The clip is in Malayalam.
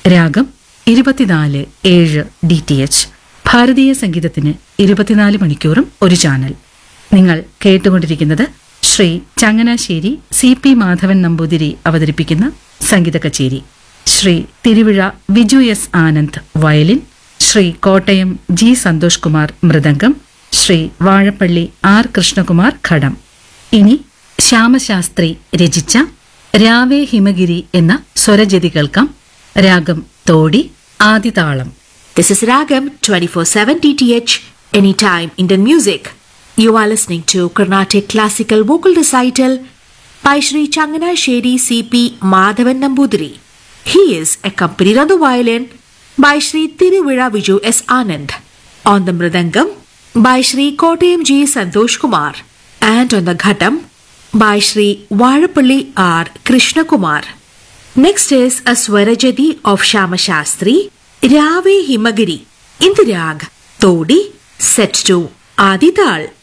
രാഗം ഇരുപത്തിനാല് ഏഴ് ഡി ടി എച്ച് ഭാരതീയ സംഗീതത്തിന് ഇരുപത്തിനാല് മണിക്കൂറും ഒരു ചാനൽ നിങ്ങൾ കേട്ടുകൊണ്ടിരിക്കുന്നത് ശ്രീ ചങ്ങനാശ്ശേരി സി പി മാധവൻ നമ്പൂതിരി അവതരിപ്പിക്കുന്ന സംഗീത കച്ചേരി Shri Thiruvizha Viju S Anand violin Shri Kottayam G Santhosh Kumar mridangam Shri Vazhappally R Krishnakumar ghatam ഇനി ശ്യാമശാസ്ത്രി രചിച്ച രാവേ ഹിമഗിരി എന്ന സ്വരജതി കേൾക്കാം രാഗം തോടി ആദിതാളം This is Ragam 24/7 DTH Anytime Indian Music. You are listening to Carnatic Classical Vocal Recital by Sri Changana Sheri C.P. Madhavan Nambudiri. He is accompanied on the violin by Sri Tiruvira Viju S. Anand, on the mridangam by Sri Kottayam G. Santosh Kumar, and on the ghatam by Sri Varapalli R. Krishna Kumar. Next is a Swarajadi of Shama Shastri, Rave Himagiri, in the rag Todi, set to Adi Tal.